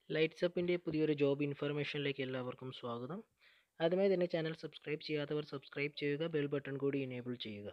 lights അപ്പിൻ്റെ പുതിയൊരു job ഇൻഫർമേഷനിലേക്ക് എല്ലാവർക്കും സ്വാഗതം ആദ്യമായി തന്നെ ചാനൽ സബ്സ്ക്രൈബ് ചെയ്യാത്തവർ സബ്സ്ക്രൈബ് ചെയ്യുക ബെൽ ബട്ടൺ കൂടി എനേബിൾ ചെയ്യുക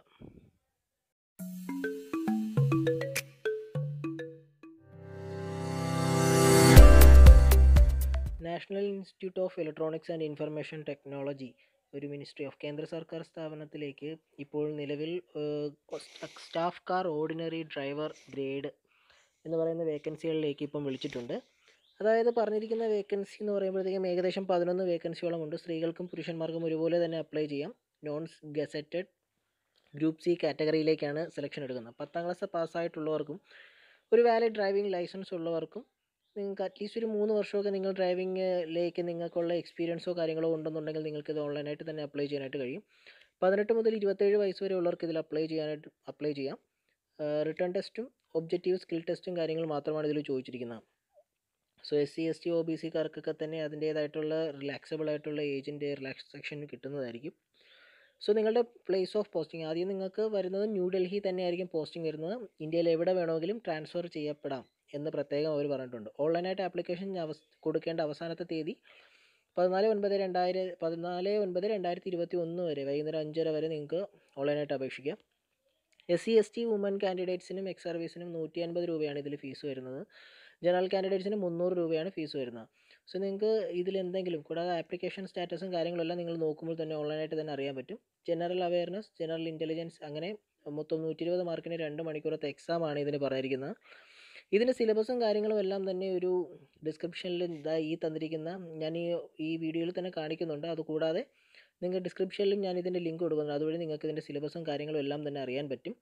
national institute of electronics and information technology ഒരു മിനിസ്ട്രി ഓഫ് കേന്ദ്ര സർക്കാർ സ്ഥാപനത്തിലേക്ക് ഇപ്പോൾ നിലവിൽ staff car ordinary driver grade എന്ന് പറയുന്ന വേക്കൻസികളിലേക്ക് ഇപ്പം വിളിച്ചിട്ടുണ്ട് അതായത് പറഞ്ഞിരിക്കുന്ന വേക്കൻസി എന്ന് പറയുമ്പോഴത്തേക്കും ഏകദേശം പതിനൊന്ന് വേക്കൻസിയോളം ഉണ്ട് സ്ത്രീകൾക്കും പുരുഷന്മാർക്കും ഒരുപോലെ തന്നെ അപ്ലൈ ചെയ്യാം നോൺ ഗസറ്റഡ് ഗ്രൂപ്പ് സി കാറ്റഗറിയിലേക്കാണ് സെലക്ഷൻ എടുക്കുന്നത് പത്താം ക്ലാസ് പാസ്സായിട്ടുള്ളവർക്കും ഒരു വാലിഡ് ഡ്രൈവിംഗ് ലൈസൻസ് ഉള്ളവർക്കും നിങ്ങൾക്ക് അറ്റ്ലീസ്റ്റ് ഒരു മൂന്ന് വർഷമൊക്കെ നിങ്ങൾ ഡ്രൈവിങ്ങിലേക്ക് നിങ്ങൾക്കുള്ള എക്സ്പീരിയൻസോ കാര്യങ്ങളോ ഉണ്ടെന്നുണ്ടെങ്കിൽ നിങ്ങൾക്ക് ഇത് ഓൺലൈനായിട്ട് തന്നെ അപ്ലൈ ചെയ്യാനായിട്ട് കഴിയും പതിനെട്ട് മുതൽ ഇരുപത്തേഴ് വയസ്സ് വരെ ഉള്ളവർക്ക് ഇതിൽ അപ്ലൈ ചെയ്യാനായിട്ട് അപ്ലൈ ചെയ്യാം റിട്ടേൺ ടെസ്റ്റും ഒബ്ജക്റ്റീവ് സ്കിൽ ടെസ്റ്റും കാര്യങ്ങൾ മാത്രമാണ് ഇതിൽ ചോദിച്ചിരിക്കുന്നത് so S C S T O B സിക്കാർക്കൊക്കെ തന്നെ അതിൻ്റേതായിട്ടുള്ള റിലാക്സബിൾ ആയിട്ടുള്ള ഏജിൻ്റെ റിലാക്സേഷൻ കിട്ടുന്നതായിരിക്കും സോ നിങ്ങളുടെ പ്ലേസ് ഓഫ് പോസ്റ്റിംഗ് ആദ്യം നിങ്ങൾക്ക് വരുന്നത് ന്യൂഡൽഹി തന്നെയായിരിക്കും പോസ്റ്റിംഗ് വരുന്നത് ഇന്ത്യയിൽ എവിടെ വേണമെങ്കിലും ട്രാൻസ്ഫർ ചെയ്യപ്പെടാം എന്ന് പ്രത്യേകം അവർ പറഞ്ഞിട്ടുണ്ട് ഓൺലൈനായിട്ട് ആപ്ലിക്കേഷൻ അവസ് കൊടുക്കേണ്ട അവസാനത്തെ തീയതി പതിനാല് ഒൻപത് രണ്ടായിരം പതിനാല് ഒൻപത് രണ്ടായിരത്തി ഇരുപത്തി ഒന്ന് വരെ വൈകുന്നേരം അഞ്ചര വരെ നിങ്ങൾക്ക് ഓൺലൈനായിട്ട് അപേക്ഷിക്കാം S C S T woman കാൻഡിഡേറ്റ്സിനും എക്സ് സർവീസിനും നൂറ്റി അൻപത് രൂപയാണ് ഇതിൽ ഫീസ് വരുന്നത് ജനറൽ കാൻഡിഡേറ്റ്സിന് മുന്നൂറ് രൂപയാണ് ഫീസ് വരുന്നത് സോ നിങ്ങൾക്ക് ഇതിൽ എന്തെങ്കിലും കൂടാതെ ആപ്ലിക്കേഷൻ സ്റ്റാറ്റസും കാര്യങ്ങളെല്ലാം നിങ്ങൾ നോക്കുമ്പോൾ തന്നെ ഓൺലൈനായിട്ട് തന്നെ അറിയാൻ പറ്റും ജനറൽ അവയർനെസ് ജനറൽ ഇൻ്റലിജൻസ് അങ്ങനെ മൊത്തം നൂറ്റി ഇരുപത് മാർക്കിന് രണ്ട് മണിക്കൂറത്തെ എക്സാമാണ് ഇതിന് പറഞ്ഞിരിക്കുന്നത് ഇതിന് സിലബസും കാര്യങ്ങളും എല്ലാം തന്നെ ഒരു ഡിസ്ക്രിപ്ഷനിൽ ഇതാ ഈ തന്നിരിക്കുന്ന ഞാൻ ഈ ഈ വീഡിയോയിൽ തന്നെ കാണിക്കുന്നുണ്ട് അതുകൂടാതെ നിങ്ങൾ ഡിസ്ക്രിപ്ഷനിലും ഞാൻ ഇതിൻ്റെ ലിങ്ക് കൊടുക്കുന്നുണ്ട് അതുവഴി നിങ്ങൾക്ക് ഇതിൻ്റെ സിലബസും കാര്യങ്ങളും എല്ലാം തന്നെ അറിയാൻ പറ്റും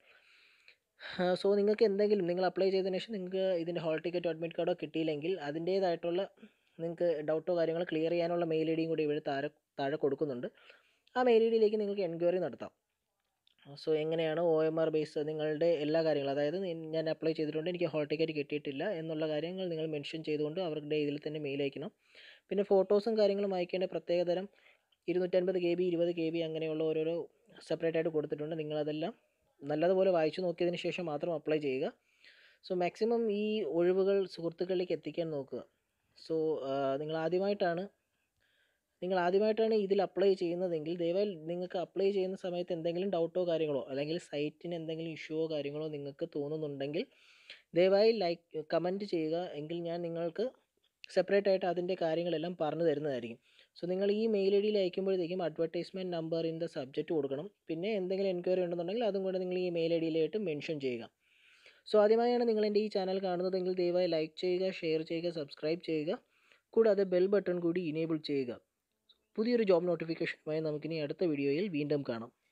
സോ നിങ്ങൾക്ക് എന്തെങ്കിലും നിങ്ങൾ അപ്ലൈ ചെയ്തതിന് ശേഷം നിങ്ങൾക്ക് ഇതിൻ്റെ ഹോൾ ടിക്കറ്റോ അഡ്മിറ്റ് കാർഡോ കിട്ടിയില്ലെങ്കിൽ അതിൻ്റേതായിട്ടുള്ള നിങ്ങൾക്ക് ഡൗട്ടോ കാര്യങ്ങളോ ക്ലിയർ ചെയ്യാനുള്ള മെയിൽ ഐ ഡിയും കൂടി ഇവിടെ താഴെ താഴെ കൊടുക്കുന്നുണ്ട് ആ മെയിൽ ഐ ഡിയിലേക്ക് നിങ്ങൾക്ക് എൻക്വയറി നടത്താം സോ എങ്ങനെയാണ് ഒ എം ആർ ബേസ് നിങ്ങളുടെ എല്ലാ കാര്യങ്ങളും അതായത് ഞാൻ അപ്ലൈ ചെയ്തിട്ടുണ്ട് എനിക്ക് ഹോൾ ടിക്കറ്റ് കിട്ടിയിട്ടില്ല എന്നുള്ള കാര്യങ്ങൾ നിങ്ങൾ മെൻഷൻ ചെയ്തുകൊണ്ട് അവരുടെ ഇതിൽ തന്നെ മെയിൽ അയക്കണം പിന്നെ ഫോട്ടോസും കാര്യങ്ങളും അയക്കേണ്ട പ്രത്യേകതരം ഇരുന്നൂറ്റൻപത് കെ ബി ഇരുപത് കെ ബി അങ്ങനെയുള്ള ഓരോരോ സെപ്പറേറ്റ് ആയിട്ട് കൊടുത്തിട്ടുണ്ട് നിങ്ങളതെല്ലാം നല്ലതുപോലെ വായിച്ചു നോക്കിയതിന് ശേഷം മാത്രം അപ്ലൈ ചെയ്യുക സോ മാക്സിമം ഈ ഒഴിവുകൾ സുഹൃത്തുക്കളിലേക്ക് എത്തിക്കാൻ നോക്കുക സോ നിങ്ങൾ ആദ്യമായിട്ടാണ് നിങ്ങൾ ആദ്യമായിട്ടാണ് ഇതിൽ അപ്ലൈ ചെയ്യുന്നതെങ്കിൽ ദയവായി നിങ്ങൾക്ക് അപ്ലൈ ചെയ്യുന്ന സമയത്ത് എന്തെങ്കിലും ഡൗട്ടോ കാര്യങ്ങളോ അല്ലെങ്കിൽ സൈറ്റിന് എന്തെങ്കിലും ഇഷ്യൂവോ കാര്യങ്ങളോ നിങ്ങൾക്ക് തോന്നുന്നുണ്ടെങ്കിൽ ദയവായി ലൈക്ക് കമൻറ്റ് ചെയ്യുക എങ്കിൽ ഞാൻ നിങ്ങൾക്ക് സെപ്പറേറ്റ് ആയിട്ട് അതിൻ്റെ കാര്യങ്ങളെല്ലാം പറഞ്ഞു തരുന്നതായിരിക്കും സോ നിങ്ങൾ ഈ മെയിൽ ഐ ഡിയിൽ അയക്കുമ്പോഴത്തേക്കും advertisement number in the subject കൊടുക്കണം പിന്നെ എന്തെങ്കിലും എൻക്വയറി ഉണ്ടെന്നുണ്ടെങ്കിൽ അതും കൂടെ നിങ്ങൾ ഈ മെയിൽ ഐ ഡിയിലായിട്ട് മെൻഷൻ ചെയ്യുക സോ ആദ്യമായാണ് നിങ്ങൾ എൻ്റെ ഈ ചാനൽ കാണുന്നതെങ്കിൽ ദയവായി ലൈക്ക് ചെയ്യുക ഷെയർ ചെയ്യുക സബ്സ്ക്രൈബ് ചെയ്യുക കൂടാതെ ബെൽ ബട്ടൺ കൂടി ഇനേബിൾ ചെയ്യുക പുതിയൊരു ജോബ് നോട്ടിഫിക്കേഷനുമായി നമുക്കിനി അടുത്ത വീഡിയോയിൽ വീണ്ടും കാണാം